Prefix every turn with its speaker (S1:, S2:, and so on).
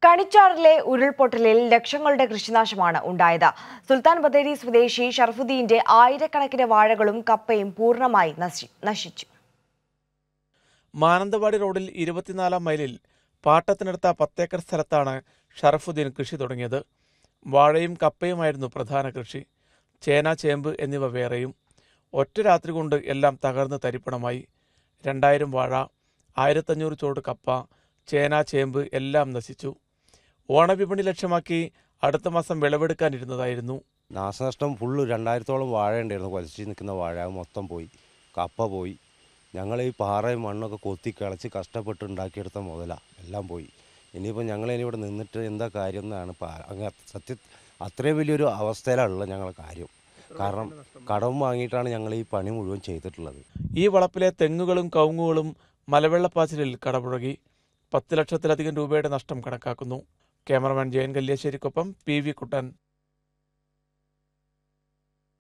S1: കണിച്ചാറിലെ ഉരുൾപൊട്ടലിൽ ലക്ഷങ്ങളുടെ കൃഷിനാശമാണ് ഉണ്ടായത് സുൽത്താൻ ബത്തേരി സ്വദേശി ഷർഫുദ്ദീന്റെ ആയിരക്കണക്കിന് വാഴകളും കപ്പയും പൂർണ്ണമായി നശി- നശിച്ചു
S2: മാനന്തവാടി റോഡിൽ ഇരുപത്തിനാലാം മൈലിൽ പാട്ടത്തിനെടുത്ത പത്തേക്കർ സ്ഥലത്താണ് ഷറഫുദ്ദീൻ കൃഷി തുടങ്ങിയത് വാഴയും കപ്പയുമായിരുന്നു പ്രധാന കൃഷി ചേന ചേമ്പ് എന്നിവ വേറെയും ഒറ്റ രാത്രി കൊണ്ട് എല്ലാം തകർന്ന് തരിപ്പണമായി രണ്ടായിരം വാഴ ആയിരത്തഞ്ഞൂറ് ചോട് കപ്പ ചേന ചേമ്പ് എല്ലാം നശിച്ചു ഓണവിപണി ലക്ഷ്യമാക്കി അടുത്ത മാസം വിളവെടുക്കാനിരുന്നതായിരുന്നു
S3: നാശനഷ്ടം ഫുള്ള് രണ്ടായിരത്തോളം വാഴ ഉണ്ടായിരുന്നു കൊലച്ച് നിൽക്കുന്ന വാഴ അത് മൊത്തം പോയി കപ്പ പോയി ഞങ്ങൾ ഈ പാറയും മണ്ണൊക്കെ കൊത്തി കിളച്ച് കഷ്ടപ്പെട്ട് ഉണ്ടാക്കിയെടുത്ത മുതല എല്ലാം പോയി ഇനിയിപ്പോൾ ഞങ്ങൾ ഇനി ഇവിടെ നിന്നിട്ട് എന്താ കാര്യം എന്നാണ് പാ- അങ്ങ് സത്യ അത്രയും വലിയൊരു അവസ്ഥയിലുള്ള ഞങ്ങളെ കാര്യം കാരണം കടം വാങ്ങിയിട്ടാണ് ഞങ്ങൾ ഈ പണി മുഴുവൻ ചെയ്തിട്ടുള്ളത്
S2: ഈ വളപ്പിലെ തെങ്ങുകളും കവുങ്ങുകളും മലവെള്ളപ്പാച്ചിലിൽ കടപുഴകി പത്ത് ലക്ഷത്തിലധികം രൂപയുടെ നഷ്ടം കണക്കാക്കുന്നു ക്യാമറമാൻ ജയൻ കല്യാശ്ശേരിക്കൊപ്പം പി വി കുട്ടൻ